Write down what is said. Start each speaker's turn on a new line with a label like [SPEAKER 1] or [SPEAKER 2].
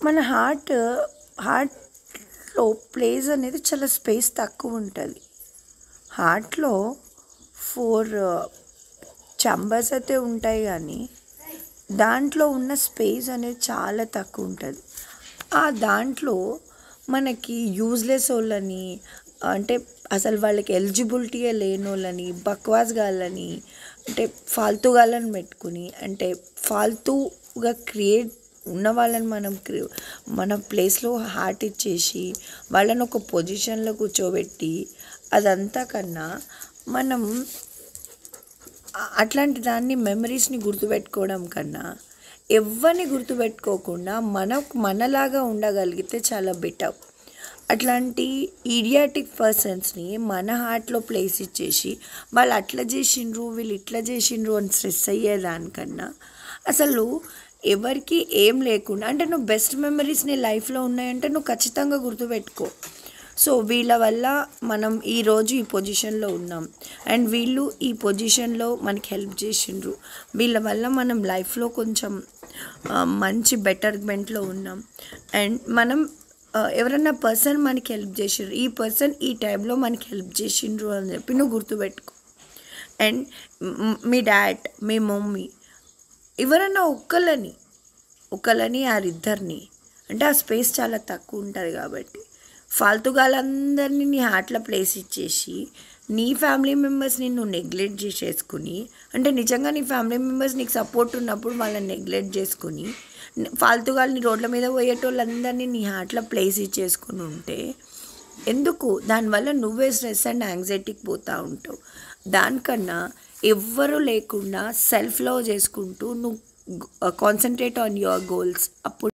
[SPEAKER 1] మన హార్ట్ హార్ట్లో ప్లేస్ అనేది చాలా స్పేస్ తక్కువ ఉంటుంది హార్ట్లో ఫోర్ చంబర్స్ అయితే ఉంటాయి కానీ దాంట్లో ఉన్న స్పేస్ అనేది చాలా తక్కువ ఉంటుంది ఆ దాంట్లో మనకి యూజ్లెస్ వాళ్ళని అంటే అసలు వాళ్ళకి ఎలిజిబిలిటీయే లేని వాళ్ళని బక్వాస్ గాళ్ళని అంటే ఫాల్తూ గాళ్ళని పెట్టుకుని అంటే ఫాల్తూగా క్రియేట్ ఉన్న వాళ్ళని మనం క్రి- మన ప్లేస్లో హార్ట్ ఇచ్చేసి వాళ్ళని ఒక పొజిషన్లో కూర్చోబెట్టి అదంతా కన్నా మనం ఆ- అట్లాంటి దాన్ని మెమరీస్ని గుర్తుపెట్టుకోవడం కన్నా ఎవరిని గుర్తుపెట్టుకోకుండా మన మనలాగా ఉండగలిగితే చాలా బెటర్ అట్లాంటి ఈడియాటిక్ పర్సన్స్ని మన హార్ట్లో ప్లేస్ ఇచ్చేసి వాళ్ళు అట్లా చేసిండ్రు వీళ్ళు ఇట్లా చేసిండ్రు అని స్ట్రెస్ అయ్యేదానికన్నా అసలు ఎవరికి ఏం లేకుండా అంటే నువ్వు బెస్ట్ మెమరీస్ నీ లైఫ్లో ఉన్నాయంటే నువ్వు ఖచ్చితంగా గుర్తుపెట్టుకో సో వీళ్ళ వల్ల మనం ఈరోజు ఈ పొజిషన్లో ఉన్నాం అండ్ వీళ్ళు ఈ పొజిషన్లో మనకి హెల్ప్ చేసిండ్రు వీళ్ళ వల్ల మనం లైఫ్లో కొంచెం ఆ, మంచి బెటర్మెంట్లో ఉన్నాం అండ్ మనం ఆ, ఎవరన్నా పర్సన్ మనకి హెల్ప్ చేసిండ్రు ఈ పర్సన్ ఈ టైంలో మనకి హెల్ప్ చేసిండ్రు అని చెప్పి నువ్వు గుర్తుపెట్టుకో అండ్ మ్- మీ డాడ్ మీ మమ్మీ ఎవరన్నా ఒక్కళ్ళని ఒకళ్ళని ఆరిద్దరిని అంటే ఆ స్పేస్ చాలా తక్కువ ఉంటుంది కాబట్టి ఫాల్తుగాళ్ళందరినీ నీ హార్ట్లో ప్లేస్ ఇచ్చేసి నీ ఫ్యామిలీ మెంబర్స్ని నువ్వు నెగ్లెక్ట్ చేసేసుకుని అంటే నిజంగా నీ ఫ్యామిలీ మెంబర్స్ నీకు సపోర్ట్ ఉన్నప్పుడు వాళ్ళని నెగ్లెక్ట్ చేసుకుని ఫాల్తుగాళ్ళని రోడ్ల మీద పోయేటోళ్ళందరినీ నీ హార్ట్లో ప్లేస్ ఇచ్చేసుకుని ఉంటే ఎందుకు దానివల్ల నువ్వే స్ట్రెస్ అండ్ యాంగ్జైటీకి పోతూ ఉంటావు దానికన్నా ఎవ్వరూ లేకుండా సెల్ఫ్ లవ్ చేసుకుంటూ నువ్వు కాన్సన్ట్రేట్ ఆన్ యువర్ గోల్స్ అప్పుడు